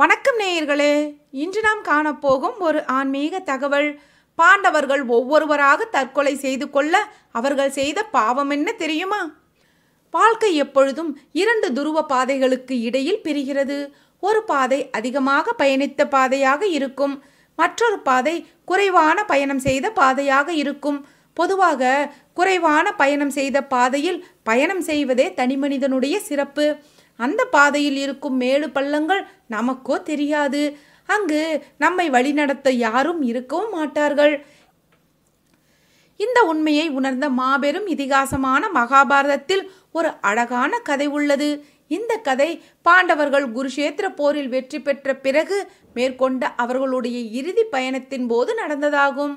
வணக்கம் நேயர்களே இன்று நாம் காணப்போகும் ஒரு ஆன்மீக தகவல் பாண்டவர்கள் ஒவ்வொருவராக தற்கொலை செய்து கொள்ள அவர்கள் செய்த பாவம் என்ன தெரியுமா வாழ்க்கை எப்பொழுதும் இரண்டு துருவ பாதைகளுக்கு இடையில் பிரிகிறது ஒரு பாதை அதிகமாக பயணித்த பாதையாக இருக்கும் மற்றொரு பாதை குறைவான பயணம் செய்த பாதையாக இருக்கும் பொதுவாக குறைவான பயணம் செய்த பாதையில் பயணம் செய்வதே தனிமனிதனுடைய சிறப்பு அந்த பாதையில் இருக்கும் மேடு பள்ளங்கள் நமக்கோ தெரியாது அங்கு நம்மை வழிநடத்த யாரும் இருக்கவும் மாட்டார்கள் இந்த உண்மையை உணர்ந்த மாபெரும் இதிகாசமான மகாபாரதத்தில் ஒரு அழகான கதை உள்ளது இந்த கதை பாண்டவர்கள் குருஷேத்திர போரில் வெற்றி பெற்ற பிறகு மேற்கொண்ட அவர்களுடைய இறுதி பயணத்தின் போது நடந்ததாகும்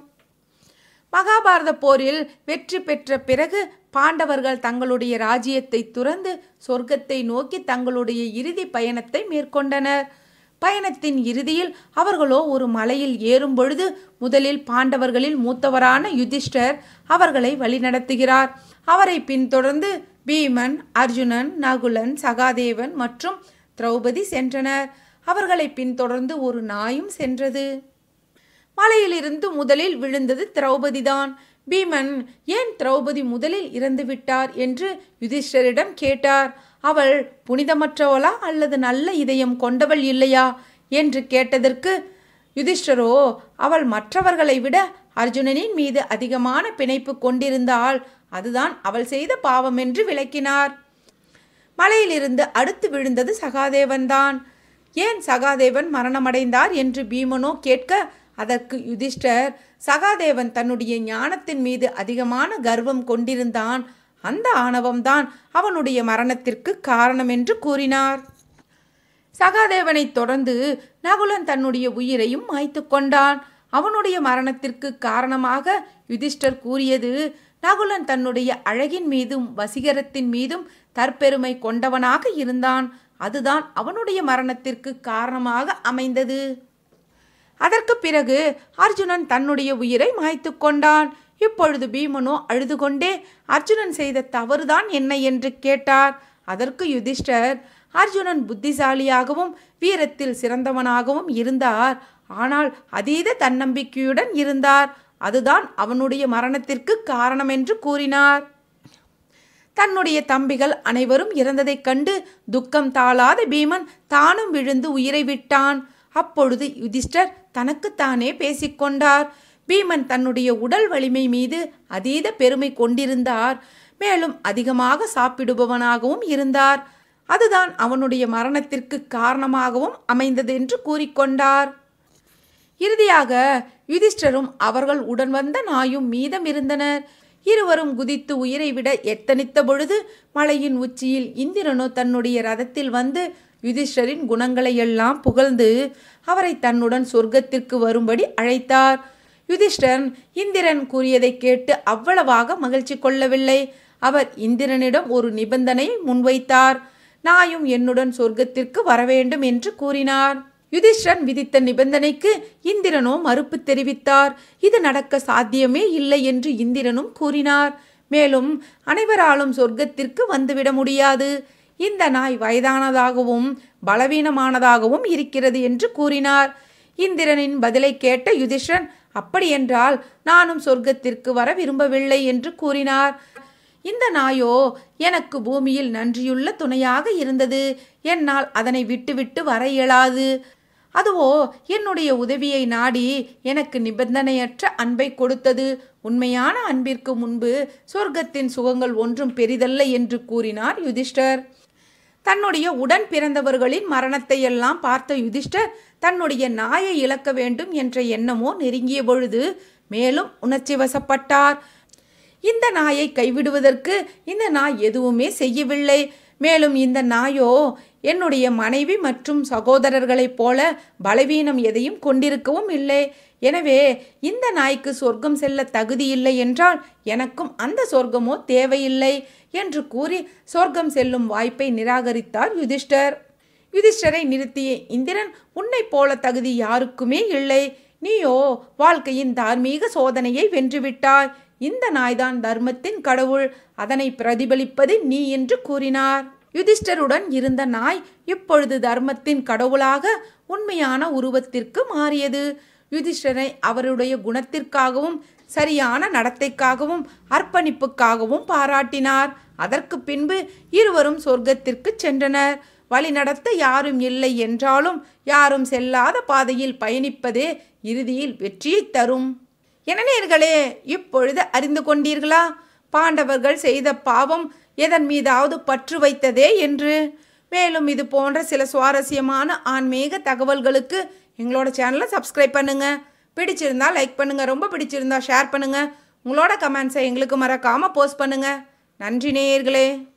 மகாபாரத போரில் வெற்றி பெற்ற பிறகு பாண்டவர்கள் தங்களுடைய ராஜ்யத்தை துறந்து சொர்க்கத்தை நோக்கி தங்களுடைய இறுதி பயணத்தை மேற்கொண்டனர் பயணத்தின் இறுதியில் அவர்களோ ஒரு மலையில் ஏறும் பொழுது முதலில் பாண்டவர்களில் மூத்தவரான யுதிஷ்டர் அவர்களை வழிநடத்துகிறார் அவரை பின்தொடர்ந்து பீமன் அர்ஜுனன் நகுலன் சகாதேவன் மற்றும் திரௌபதி சென்றனர் அவர்களை பின்தொடர்ந்து ஒரு நாயும் சென்றது மலையிலிருந்து முதலில் விழுந்தது திரௌபதிதான் பீமன் ஏன் திரௌபதி முதலில் இறந்து விட்டார் என்று யுதிஷ்டரிடம் கேட்டார் அவள் புனிதமற்றவளா அல்லது நல்ல இதயம் கொண்டவள் இல்லையா என்று கேட்டதற்கு யுதிஷ்டரோ அவள் மற்றவர்களை விட அர்ஜுனனின் மீது அதிகமான பிணைப்பு கொண்டிருந்தால் அதுதான் அவள் செய்த பாவம் என்று விளக்கினார் மலையிலிருந்து அடுத்து விழுந்தது சகாதேவன்தான் ஏன் சகாதேவன் மரணமடைந்தார் என்று பீமனோ கேட்க அதற்கு யுதிஷ்டர் சகாதேவன் தன்னுடைய ஞானத்தின் மீது அதிகமான கர்வம் கொண்டிருந்தான் அந்த ஆணவம்தான் அவனுடைய மரணத்திற்கு காரணம் என்று கூறினார் சகாதேவனைத் தொடர்ந்து நகுலன் தன்னுடைய உயிரையும் மாய்த்து கொண்டான் அவனுடைய மரணத்திற்கு காரணமாக யுதிஷ்டர் கூறியது நகுலன் தன்னுடைய அழகின் மீதும் வசீகரத்தின் மீதும் தற்பெருமை கொண்டவனாக இருந்தான் அதுதான் அவனுடைய மரணத்திற்கு காரணமாக அமைந்தது அதற்கு பிறகு அர்ஜுனன் தன்னுடைய உயிரை மாய்த்து கொண்டான் இப்பொழுது பீமனோ அழுது கொண்டே அர்ஜுனன் செய்த தவறுதான் என்ன என்று கேட்டார் அதற்கு யுதிஷ்டர் அர்ஜுனன் புத்திசாலியாகவும் வீரத்தில் சிறந்தவனாகவும் இருந்தார் ஆனால் அதீத தன்னம்பிக்கையுடன் இருந்தார் அதுதான் அவனுடைய மரணத்திற்கு காரணம் என்று கூறினார் தன்னுடைய தம்பிகள் அனைவரும் இறந்ததைக் கண்டு துக்கம் தாளாத பீமன் தானும் விழுந்து உயிரை விட்டான் அப்பொழுது யுதிஷ்டர் தனக்குத்தானே பேசிக்கொண்டார் பீமன் தன்னுடைய உடல் வலிமை மீது அதீத பெருமை கொண்டிருந்தார் மேலும் அதிகமாக சாப்பிடுபவனாகவும் இருந்தார் அதுதான் அவனுடைய மரணத்திற்கு காரணமாகவும் அமைந்தது என்று கூறிக்கொண்டார் இறுதியாக யுதிஷ்டரும் அவர்கள் உடன் வந்த நாயும் மீதம் இருந்தனர் இருவரும் குதித்து உயிரை விட எத்தனித்த பொழுது மலையின் உச்சியில் இந்திரனோ தன்னுடைய ரதத்தில் வந்து யுதிஷ்டரின் குணங்களையெல்லாம் புகழ்ந்து அவரை தன்னுடன் சொர்க்கத்திற்கு வரும்படி அழைத்தார் யுதிஷ்டன் இந்திரன் கூறியதை கேட்டு அவ்வளவாக மகிழ்ச்சி கொள்ளவில்லை அவர் இந்திரனிடம் ஒரு நிபந்தனை முன்வைத்தார் நாயும் என்னுடன் சொர்க்கத்திற்கு வரவேண்டும் என்று கூறினார் யுதிஷ்டன் விதித்த நிபந்தனைக்கு இந்திரனோ மறுப்பு தெரிவித்தார் இது நடக்க சாத்தியமே இல்லை என்று இந்திரனும் கூறினார் மேலும் அனைவராலும் சொர்க்கத்திற்கு வந்துவிட முடியாது இந்த நாய் வயதானதாகவும் பலவீனமானதாகவும் இருக்கிறது என்று கூறினார் இந்திரனின் பதிலை கேட்ட யுதிஷ்டன் அப்படியென்றால் நானும் சொர்க்கத்திற்கு வர விரும்பவில்லை என்று கூறினார் இந்த நாயோ எனக்கு பூமியில் நன்றியுள்ள துணையாக இருந்தது என்னால் அதனை விட்டுவிட்டு வர இயலாது அதுவோ என்னுடைய உதவியை நாடி எனக்கு நிபந்தனையற்ற அன்பை கொடுத்தது உண்மையான அன்பிற்கு முன்பு சொர்க்கத்தின் சுகங்கள் ஒன்றும் பெரிதல்ல என்று கூறினார் யுதிஷ்டர் தன்னுடைய உடன் பிறந்தவர்களின் மரணத்தை எல்லாம் பார்த்த யுதிஷ்டர் தன்னுடைய நாயை இழக்க வேண்டும் என்ற எண்ணமோ நெருங்கிய பொழுது மேலும் உணர்ச்சி வசப்பட்டார் இந்த நாயை கைவிடுவதற்கு இந்த நாய் எதுவுமே செய்யவில்லை மேலும் இந்த நாயோ என்னுடைய மனைவி மற்றும் சகோதரர்களைப் போல பலவீனம் எதையும் கொண்டிருக்கவும் இல்லை எனவே இந்த நாய்க்கு சொர்க்கம் செல்ல தகுதி இல்லை என்றால் எனக்கும் அந்த சொர்க்கமோ தேவையில்லை என்று கூறி சொர்க்கம் செல்லும் வாய்ப்பை நிராகரித்தார் யுதிஷ்டர் யுதிஷ்டரை நிறுத்திய இந்திரன் உன்னை போல தகுதி யாருக்குமே இல்லை நீயோ வாழ்க்கையின் தார்மீக சோதனையை வென்றுவிட்டாய் இந்த நாய்தான் தர்மத்தின் கடவுள் அதனை பிரதிபலிப்பது நீ என்று கூறினார் யுதிஷ்டருடன் இருந்த நாய் இப்பொழுது தர்மத்தின் கடவுளாக உண்மையான உருவத்திற்கு மாறியது யுதிஷ்டரை அவருடைய குணத்திற்காகவும் சரியான நடத்தைக்காகவும் அர்ப்பணிப்புக்காகவும் பாராட்டினார் அதற்கு பின்பு இருவரும் சொர்க்கத்திற்கு சென்றனர் வழி நடத்த யாரும் இல்லை என்றாலும் யாரும் செல்லாத பாதையில் பயணிப்பதே இறுதியில் வெற்றியை தரும் என நேர்களே இப்பொழுது அறிந்து கொண்டீர்களா பாண்டவர்கள் செய்த பாவம் எதன் மீதாவது பற்று வைத்ததே என்று மேலும் இது போன்ற சில சுவாரஸ்யமான ஆன்மீக தகவல்களுக்கு எங்களோட சேனலை சப்ஸ்கிரைப் பண்ணுங்க பிடிச்சிருந்தா லைக் பண்ணுங்க ரொம்ப பிடிச்சிருந்தா ஷேர் பண்ணுங்க உங்களோட கமெண்ட்ஸை எங்களுக்கு மறக்காம போஸ்ட் பண்ணுங்க நன்றி நேயர்களே